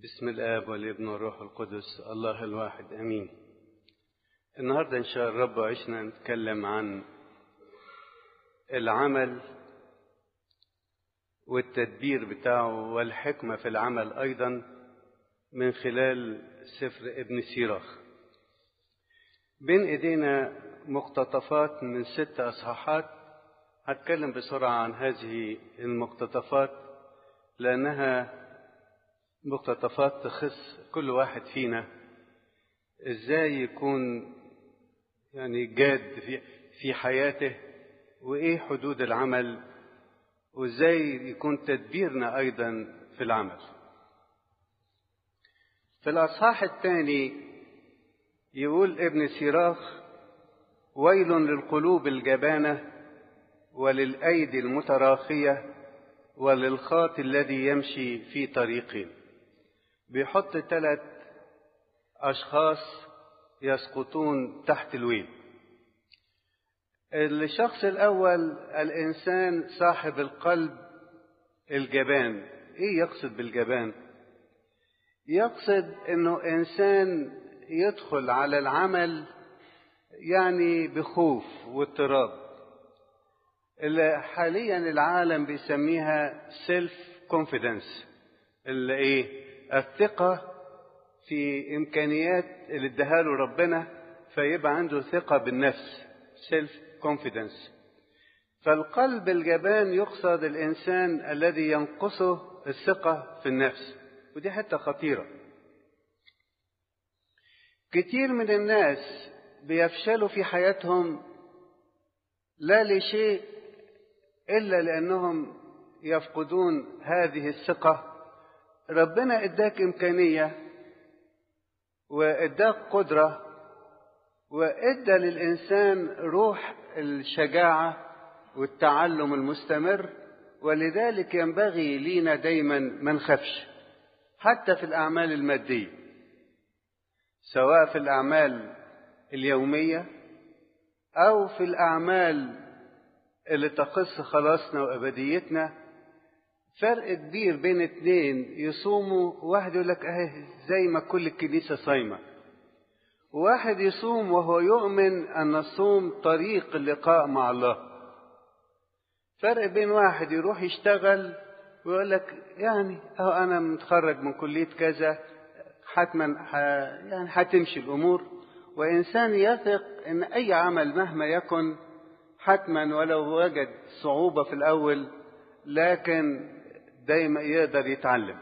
بسم الآب والابن والروح القدس الله الواحد أمين النهاردة إن شاء الرب عشنا نتكلم عن العمل والتدبير بتاعه والحكمة في العمل أيضا من خلال سفر ابن سيراخ بين إيدينا مقتطفات من ست أصحاحات هتكلم بسرعة عن هذه المقتطفات لأنها مقتطفات تخص كل واحد فينا ازاي يكون يعني جاد في في حياته وايه حدود العمل وازاي يكون تدبيرنا ايضا في العمل في الاصحاح الثاني يقول ابن سيراخ ويل للقلوب الجبانه وللايدي المتراخيه وللخاطي الذي يمشي في طريقه بيحط ثلاث أشخاص يسقطون تحت الويل الشخص الأول الإنسان صاحب القلب الجبان إيه يقصد بالجبان يقصد أنه إنسان يدخل على العمل يعني بخوف واضطراب اللي حاليا العالم بيسميها سيلف كونفيدنس اللي ايه الثقة في إمكانيات اللي اداها له ربنا فيبقى عنده ثقة بالنفس سيلف كونفيدنس فالقلب الجبان يقصد الإنسان الذي ينقصه الثقة في النفس ودي حتة خطيرة كتير من الناس بيفشلوا في حياتهم لا لشيء إلا لأنهم يفقدون هذه الثقة ربنا اداك امكانيه واداك قدره وادى للانسان روح الشجاعه والتعلم المستمر ولذلك ينبغي لينا دايما ما نخافش حتى في الاعمال الماديه سواء في الاعمال اليوميه او في الاعمال اللي تخص خلاصنا وابديتنا فرق كبير بين اتنين يصوموا واحد يقول لك اهي زي ما كل الكنيسة صايمة واحد يصوم وهو يؤمن أن الصوم طريق اللقاء مع الله فرق بين واحد يروح يشتغل ويقول لك يعني اهو أنا متخرج من كلية كذا حتما ح... يعني هتمشي الأمور وإنسان يثق إن أي عمل مهما يكن حتما ولو وجد صعوبة في الأول لكن دايما يقدر يتعلم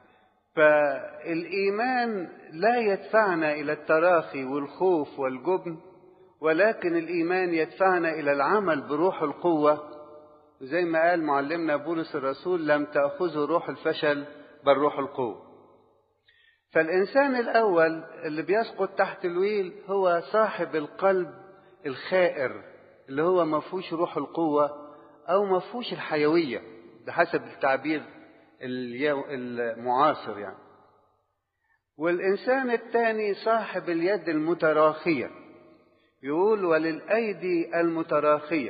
فالإيمان لا يدفعنا إلى التراخي والخوف والجبن ولكن الإيمان يدفعنا إلى العمل بروح القوة زي ما قال معلمنا بولس الرسول لم تأخذه روح الفشل بل روح القوة فالإنسان الأول اللي بيسقط تحت الويل هو صاحب القلب الخائر اللي هو ما فيهوش روح القوة أو ما فيهوش الحيوية بحسب التعبير المعاصر يعني والإنسان الثاني صاحب اليد المتراخية يقول وللأيدي المتراخية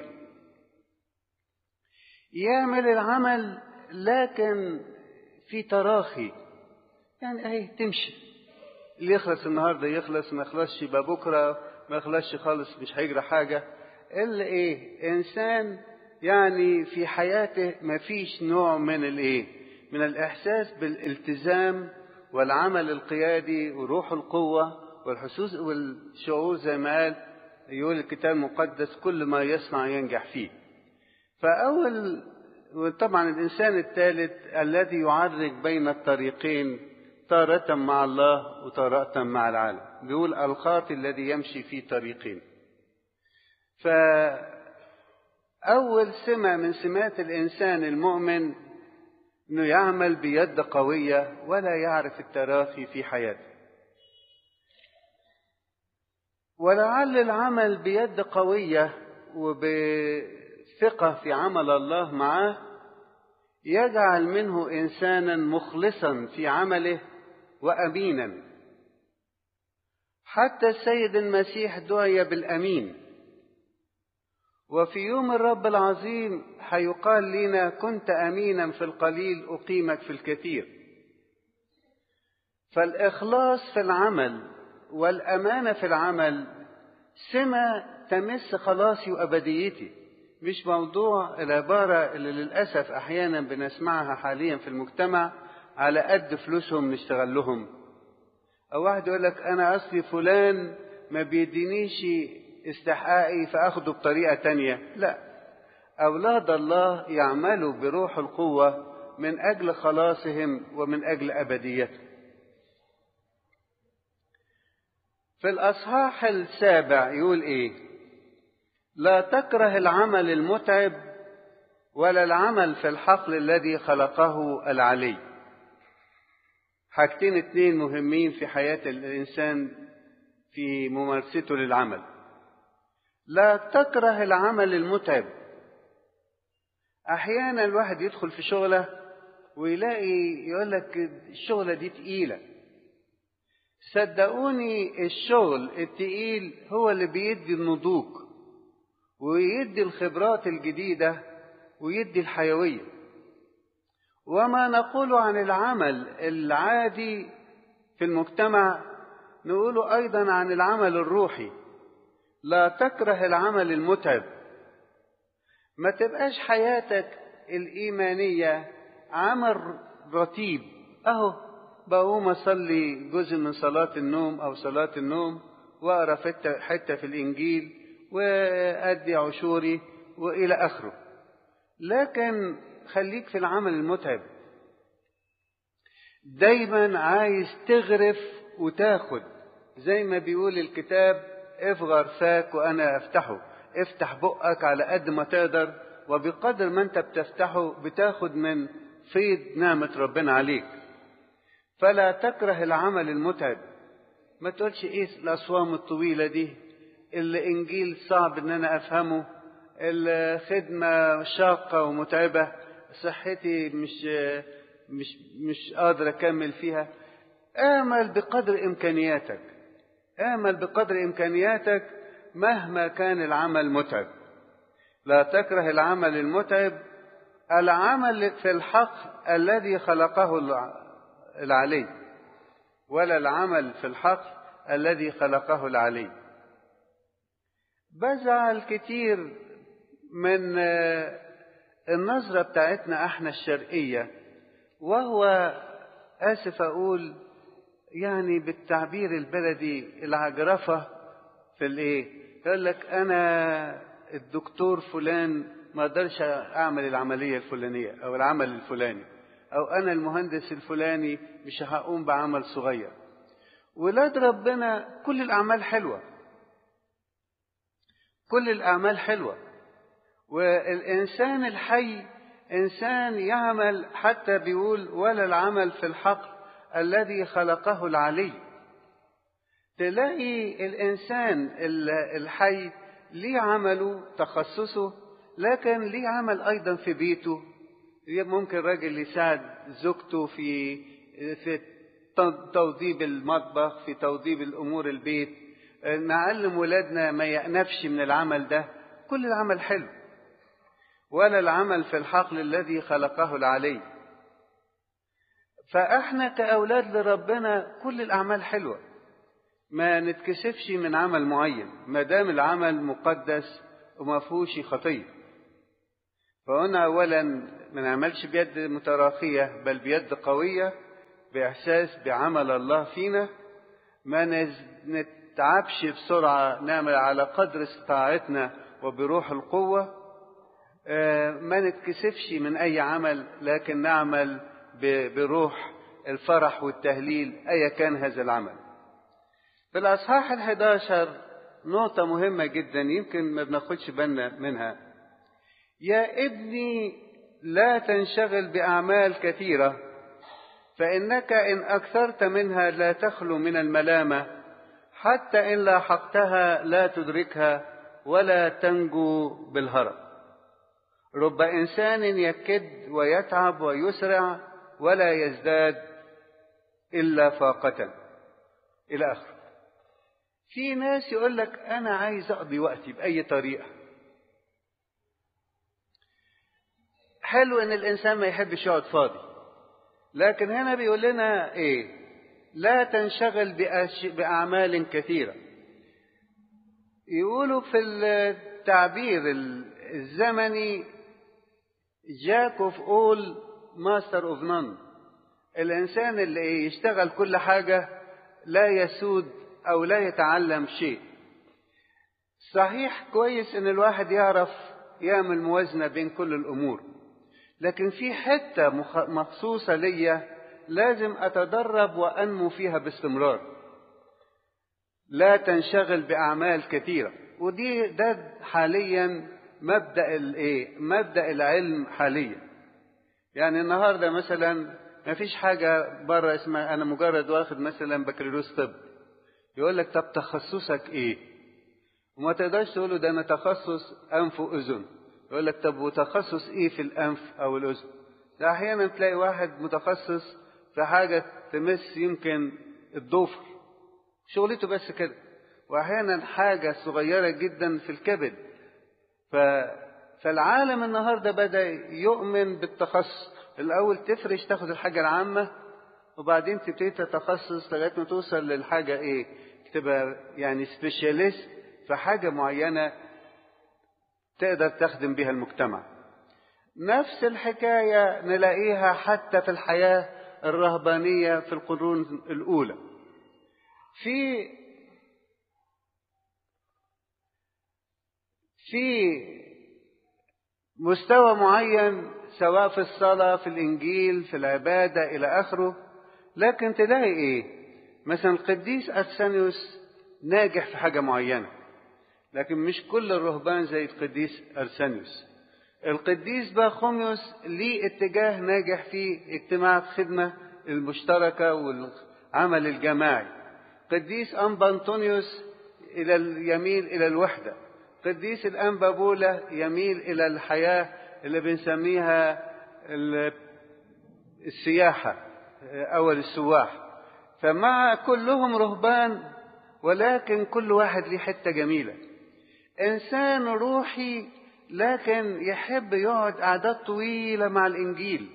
يعمل العمل لكن في تراخي يعني اهي تمشي اللي يخلص النهارده يخلص ما يخلصش يبقى بكره ما يخلصش خالص مش هيجرى حاجه الا ايه انسان يعني في حياته ما فيش نوع من الايه من الاحساس بالالتزام والعمل القيادي وروح القوه والحسوس والشعور زي ما قال يقول الكتاب المقدس كل ما يصنع ينجح فيه فاول وطبعا الانسان الثالث الذي يعرج بين الطريقين تارة مع الله وتارة مع العالم بيقول الخاطي الذي يمشي في طريقين ف أول سمة من سمات الإنسان المؤمن إنه يعمل بيد قوية ولا يعرف التراخي في حياته. ولعل العمل بيد قوية وبثقة في عمل الله معه يجعل منه إنسانا مخلصا في عمله وأمينا. حتى السيد المسيح دعي بالأمين. وفي يوم الرب العظيم هيقال لنا كنت امينا في القليل اقيمك في الكثير فالإخلاص في العمل والأمانة في العمل سمة تمس خلاصي وأبديتي مش موضوع العبارة اللي للأسف أحيانا بنسمعها حاليا في المجتمع على قد فلوسهم نشتغل لهم أو واحد يقول لك أنا أصلي فلان ما بيدينيش استحقاقي فأخده بطريقة تانية لا أولاد الله يعملوا بروح القوة من أجل خلاصهم ومن أجل أبديتهم في الأصحاح السابع يقول إيه لا تكره العمل المتعب ولا العمل في الحقل الذي خلقه العلي حاجتين اتنين مهمين في حياة الإنسان في ممارسته للعمل لا تكره العمل المتعب أحيانا الواحد يدخل في شغلة ويلاقي يقول لك الشغلة دي تقيلة صدقوني الشغل التقيل هو اللي بيدي النضوج ويدي الخبرات الجديدة ويدي الحيوية وما نقول عن العمل العادي في المجتمع نقوله أيضا عن العمل الروحي لا تكره العمل المتعب ما تبقاش حياتك الإيمانية عمل رتيب أهو بقوم أصلي جزء من صلاة النوم أو صلاة النوم وأقرأ حتة في الإنجيل وأدي عشوري وإلى آخره لكن خليك في العمل المتعب دايما عايز تغرف وتاخد زي ما بيقول الكتاب افغر فاك وأنا أفتحه افتح بقك على قد ما تقدر وبقدر ما انت بتفتحه بتاخد من فيض نعمة ربنا عليك فلا تكره العمل المتعب ما تقولش ايه الاصوام الطويلة دي الانجيل صعب ان انا افهمه الخدمة شاقة ومتعبة صحتي مش مش مش قادر اكمل فيها اعمل بقدر امكانياتك اعمل بقدر امكانياتك مهما كان العمل متعب لا تكره العمل المتعب العمل في الحق الذي خلقه العلي ولا العمل في الحق الذي خلقه العلي بزعل كتير من النظرة بتاعتنا احنا الشرقية وهو آسف أقول يعني بالتعبير البلدي العجرفة في الايه يقول لك انا الدكتور فلان ما اقدرش اعمل العمليه الفلانيه او العمل الفلاني او انا المهندس الفلاني مش هقوم بعمل صغير ولاد ربنا كل الاعمال حلوه كل الاعمال حلوه والانسان الحي انسان يعمل حتى بيقول ولا العمل في الحق الذي خلقه العلي تلاقي الإنسان الحي ليه عمله تخصصه لكن ليه عمل أيضا في بيته ممكن راجل يساعد زوجته في في توضيب المطبخ في توضيب الأمور البيت نعلم ولادنا ما يأنفش من العمل ده كل العمل حلو ولا العمل في الحقل الذي خلقه العلي فاحنا كأولاد لربنا كل الأعمال حلوة ما نتكسفش من عمل معين ما دام العمل مقدس وما فيهوش خطيه فقلنا اولا ما نعملش بيد متراخيه بل بيد قويه باحساس بعمل الله فينا ما نتعبش بسرعه نعمل على قدر استطاعتنا وبروح القوه ما نتكسفش من اي عمل لكن نعمل بروح الفرح والتهليل ايا كان هذا العمل في الأصحاح الحداشر نقطة مهمة جدا يمكن ما بناخدش بالنا منها يا ابني لا تنشغل بأعمال كثيرة فإنك إن أكثرت منها لا تخلو من الملامة حتى إن لاحقتها لا تدركها ولا تنجو بالهرب رب إنسان يكد ويتعب ويسرع ولا يزداد إلا فاقة إلى آخره في ناس يقول لك أنا عايز أقضي وقتي بأي طريقة حلو إن الإنسان ما يحبش يقعد فاضي لكن هنا بيقول لنا إيه لا تنشغل بأش... بأعمال كثيرة يقولوا في التعبير الزمني جاك اوف اول ماستر اوف نون الانسان اللي يشتغل كل حاجه لا يسود او لا يتعلم شيء صحيح كويس ان الواحد يعرف يعمل موازنه بين كل الامور لكن في حته مخصوصه ليا لازم اتدرب وانمو فيها باستمرار لا تنشغل باعمال كثيره ودي ده حاليا مبدا الايه مبدا العلم حاليا يعني النهارده مثلا ما فيش حاجه بره اسمها انا مجرد واخد مثلا بكالوريوس طب يقول لك طب تخصصك ايه وما تقدرش تقول له ده انا تخصص انف واذن يقول لك طب وتخصص ايه في الانف او الاذن ده احيانا تلاقي واحد متخصص في حاجه تمس يمكن الضفر شغلته بس كده واحيانا حاجه صغيره جدا في الكبد ف... فالعالم النهارده بدا يؤمن بالتخصص الاول تفرش تاخد الحاجه العامه وبعدين تبتدي تتخصص لغايه ما توصل للحاجه ايه تبقى يعني سبيشاليست في حاجه معينه تقدر تخدم بها المجتمع نفس الحكايه نلاقيها حتى في الحياه الرهبانيه في القرون الاولى في في مستوى معين سواء في الصلاة في الإنجيل في العبادة إلى آخره لكن تلاقي إيه مثلا القديس أرسانيوس ناجح في حاجة معينة لكن مش كل الرهبان زي القديس أرسانيوس القديس باخوميوس ليه اتجاه ناجح في اجتماع الخدمة المشتركة والعمل الجماعي قديس أنبا أنطونيوس إلى يميل إلى الوحدة قديس الأنبا بولا يميل إلى الحياة اللي بنسميها السياحة أو السواح فمع كلهم رهبان ولكن كل واحد ليه حتة جميلة إنسان روحي لكن يحب يقعد قعدات طويلة مع الإنجيل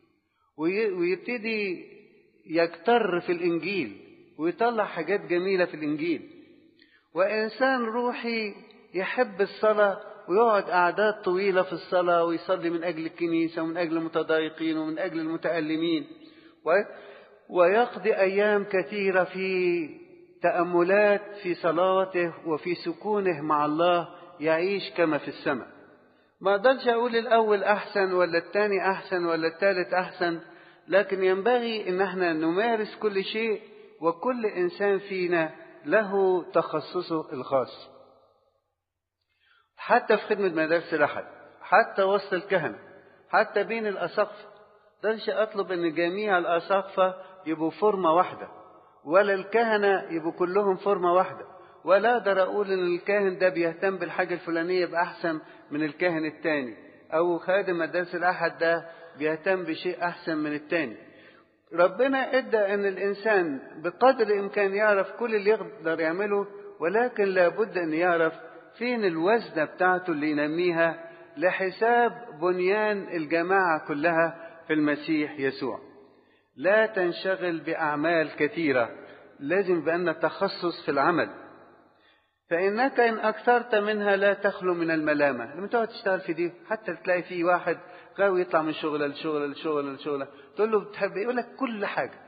ويبتدي يكتر في الإنجيل ويطلع حاجات جميلة في الإنجيل وإنسان روحي يحب الصلاة ويقعد قعدات طويلة في الصلاة ويصلي من أجل الكنيسة ومن أجل المتضايقين ومن أجل المتألمين ويقضي أيام كثيرة في تأملات في صلاته وفي سكونه مع الله يعيش كما في السماء ما اقدرش اقول الاول احسن ولا الثاني احسن ولا الثالث احسن لكن ينبغي ان احنا نمارس كل شيء وكل انسان فينا له تخصصه الخاص حتى في خدمة مدارس الأحد حتى وسط الكهنة حتى بين الأساقفة قدرش أطلب أن جميع الأساقفة يبقوا فورمة واحدة ولا الكهنة يبقوا كلهم فورمة واحدة ولا أقدر أقول أن الكاهن ده بيهتم بالحاجة الفلانية بأحسن من الكاهن التاني أو خادم مدارس الأحد ده بيهتم بشيء أحسن من التاني ربنا ادى ان الانسان بقدر الامكان يعرف كل اللي يقدر يعمله ولكن لابد ان يعرف فين الوزنة بتاعته اللي ينميها لحساب بنيان الجماعة كلها في المسيح يسوع لا تنشغل بأعمال كثيرة لازم بأن تخصص في العمل فإنك إن أكثرت منها لا تخلو من الملامة لما تقعد تشتغل في دي حتى تلاقي في واحد غاوي يطلع من شغله لشغله لشغله لشغله تقول له بتحب يقول لك كل حاجة